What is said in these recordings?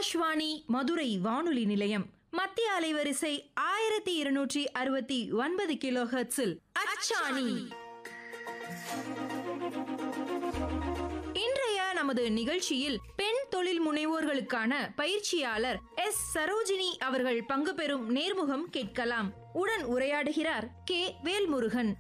ஆகாஷ்வாணி மதுரை வானொலி நிலையம் மத்திய அலைவரிசை ஆயிரத்தி இருநூற்றி அறுபத்தி ஒன்பது கிலோ ஹெர்ட்ஸில் அச்சாணி இன்றைய நமது நிகழ்ச்சியில் பெண் தொழில் முனைவோர்களுக்கான பயிற்சியாளர் எஸ் சரோஜினி அவர்கள் பங்கு பெறும் நேர்முகம் கேட்கலாம் உடன் உரையாடுகிறார் கே வேல்முருகன்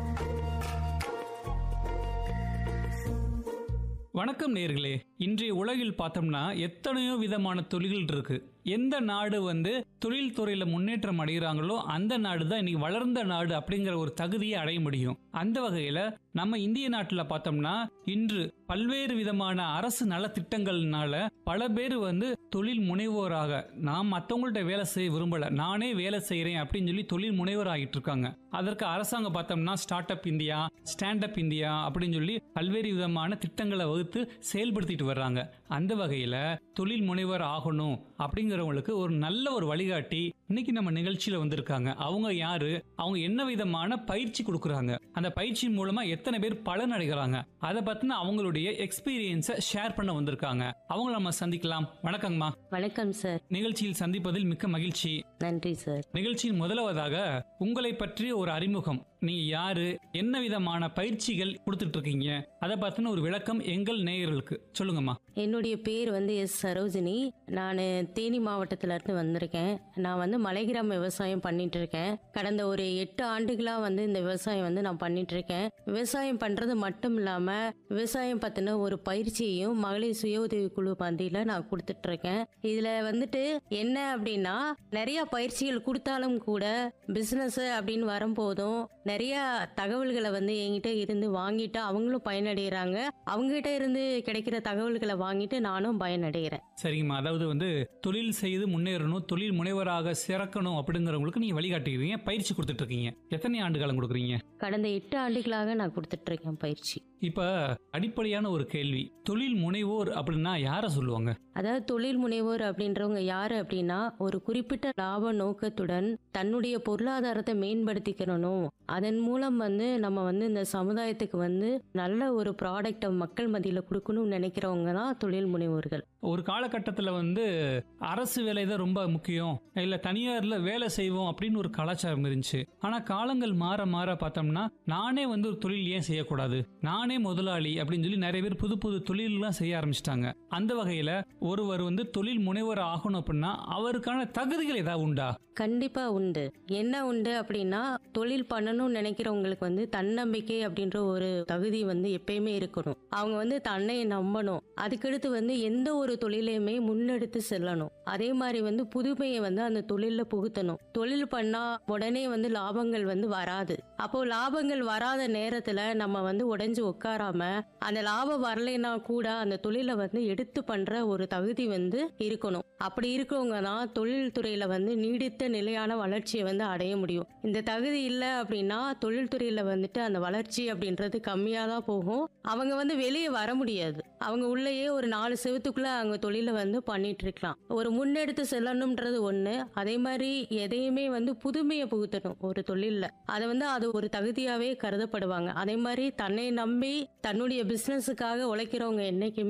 வணக்கம் நேர்களே இன்றைய உலகில் பார்த்தோம்னா எத்தனையோ விதமான தொழில்கள் இருக்கு எந்த நாடு வந்து தொழில் துறையில முன்னேற்றம் அடைகிறாங்களோ அந்த நாடு தான் இன்னைக்கு வளர்ந்த நாடு அப்படிங்கிற ஒரு தகுதியை அடைய முடியும் அந்த வகையில நம்ம இந்திய நாட்டில் பார்த்தோம்னா இன்று பல்வேறு விதமான அரசு நலத்திட்டங்கள்னால பல பேர் வந்து தொழில் முனைவோராக நான் மற்றவங்கள்ட்ட வேலை செய்ய விரும்பல நானே வேலை செய்கிறேன் அப்படின்னு சொல்லி தொழில் முனைவர் ஆகிட்டு இருக்காங்க அதற்கு அரசாங்கம் பார்த்தோம்னா start up India stand up India அப்படின்னு சொல்லி பல்வேறு விதமான திட்டங்களை வகுத்து செயல்படுத்திட்டு வர்றாங்க அந்த வகையில் தொழில் முனைவர் ஆகணும் அப்படிங்கிறவங்களுக்கு ஒரு நல்ல ஒரு வழிகாட்டி இன்னைக்கு நம்ம நிகழ்ச்சியில வந்திருக்காங்க அவங்க யாரு அவங்க என்ன விதமான பயிற்சி கொடுக்குறாங்க அந்த பயிற்சி மூலமா எத்தனை பேர் பலன் அடைகிறாங்க அதை பத்தின அவங்களுடைய எக்ஸ்பீரியன்ஸை ஷேர் பண்ண வந்திருக்காங்க அவங்கள நம்ம சந்திக்கலாம் வணக்கங்கம்மா வணக்கம் சார் நிகழ்ச்சியில் சந்திப்பதில் மிக்க மகிழ்ச்சி நன்றி சார் நிகழ்ச்சியின் முதலாவதாக உங்களை பற்றிய ஒரு அறிமுகம் நீங்க யாரு என்ன விதமான பயிற்சிகள் கொடுத்துட்டு இருக்கீங்க அதை பத்தின ஒரு விளக்கம் எங்கள் நேயர்களுக்கு சொல்லுங்கம்மா என்னுடைய பேர் வந்து எஸ் சரோஜினி நான் தேனி மாவட்டத்துல இருந்து வந்திருக்கேன் நான் வந்து மலைகிராம விவசாயம் பண்ணிட்டு இருக்கேன் கடந்த ஒரு எட்டு ஆண்டுகளா வந்து இந்த விவசாயம் வந்து நான் பண்ணிட்டு இருக்கேன் விவசாயம் பண்றது மட்டும் இல்லாம விவசாயம் பத்தின ஒரு பயிற்சியையும் மகளிர் சுய உதவி குழு பந்தியில நான் கொடுத்துட்டு இருக்கேன் இதுல வந்துட்டு என்ன அப்படின்னா நிறைய பயிற்சிகள் கொடுத்தாலும் கூட பிசினஸ் அப்படின்னு வரும்போதும் நிறைய தகவல்களை வந்து என்கிட்ட இருந்து வாங்கிட்டு அவங்களும் பயனடைகிறாங்க அவங்ககிட்ட இருந்து கிடைக்கிற தகவல்களை வாங்கிட்டு நானும் பயனடைகிறேன் சரிங்கம்மா அதாவது வந்து தொழில் செய்து முன்னேறணும் தொழில் முனைவராக சிறக்கணும் அப்படிங்கிறவங்களுக்கு நீங்க வழிகாட்டுகிறீங்க பயிற்சி கொடுத்துட்டு இருக்கீங்க எத்தனை ஆண்டு காலம் கொடுக்குறீங்க கடந்த எட்டு ஆண்டுகளாக நான் கொடுத்துட்டு இருக்கேன் பயிற்சி இப்ப அடிப்படையான ஒரு கேள்வி தொழில் முனைவோர் அப்படின்னா யாரை சொல்லுவாங்க அதாவது தொழில் முனைவோர் அப்படின்றவங்க யாரு அப்படின்னா ஒரு குறிப்பிட்ட லாப நோக்கத்துடன் தன்னுடைய பொருளாதாரத்தை மேம்படுத்திக்கிறணும் அதன் மூலம் வந்து நம்ம வந்து இந்த சமுதாயத்துக்கு வந்து நல்ல ஒரு ப்ராடக்டை மக்கள் மத்தியில கொடுக்கணும்னு நினைக்கிறவங்க தான் தொழில் முனைவோர்கள் ஒரு காலகட்டத்தில் வந்து அரசு வேலை தான் ரொம்ப முக்கியம் இல்லை தனியாரில் வேலை செய்வோம் அப்படின்னு ஒரு கலாச்சாரம் இருந்துச்சு ஆனால் காலங்கள் மாற மாற பார்த்தோம்னா நானே வந்து ஒரு தொழில் ஏன் செய்யக்கூடாது நானே முதலாளி அப்படின்னு சொல்லி நிறைய பேர் புது புது தொழிலெலாம் செய்ய ஆரம்பிச்சிட்டாங்க அந்த வகையில் ஒருவர் வந்து தொழில் முனைவர் ஆகணும் அப்படின்னா அவருக்கான தகுதிகள் ஏதாவது உண்டா கண்டிப்பா உண்டு என்ன உண்டு அப்படின்னா தொழில் பண்ணணும்னு நினைக்கிறவங்களுக்கு வந்து தன்னம்பிக்கை அப்படின்ற ஒரு தகுதி வந்து எப்பயுமே இருக்கணும் அவங்க வந்து தன்னை நம்பணும் அதுக்கடுத்து வந்து எந்த ஒரு தொழிலையுமே முன்னெடுத்து செல்லணும் அதே மாதிரி வந்து புதுமையை வந்து அந்த தொழில்ல புகுத்தணும் தொழில் பண்ணா உடனே வந்து லாபங்கள் வந்து வராது அப்போ லாபங்கள் வராத நேரத்துல நம்ம வந்து உடைஞ்சு உட்காராம அந்த லாபம் வரலைன்னா கூட அந்த தொழிலை வந்து எடுத்து பண்ற ஒரு தகுதி வந்து இருக்கணும் அப்படி இருக்கவங்க தான் தொழில் துறையில வந்து நீடித்த நிலையான வளர்ச்சியை வந்து அடைய முடியும் இந்த தகுதி இல்லை அப்படின்னா தொழில்துறையில வந்துட்டு அந்த வளர்ச்சி அப்படின்றது கம்மியா தான் போகும் அவங்க வந்து வெளியே வர முடியாது அவங்க உள்ளேயே ஒரு நாலு செவத்துக்குள்ள அவங்க தொழிலை வந்து பண்ணிட்டு இருக்கலாம் ஒரு முன்னெடுத்து செல்லணும்ன்றது ஒண்ணு அதே மாதிரி எதையுமே வந்து புதுமையை புகுத்தணும் ஒரு தொழில்ல அதை வந்து அது ஒரு தகுதியாவே கருதப்படுவாங்க அதே மாதிரி தன்னை நம்பி தன்னுடைய பிசினஸுக்காக உழைக்கிறவங்க என்னைக்குமே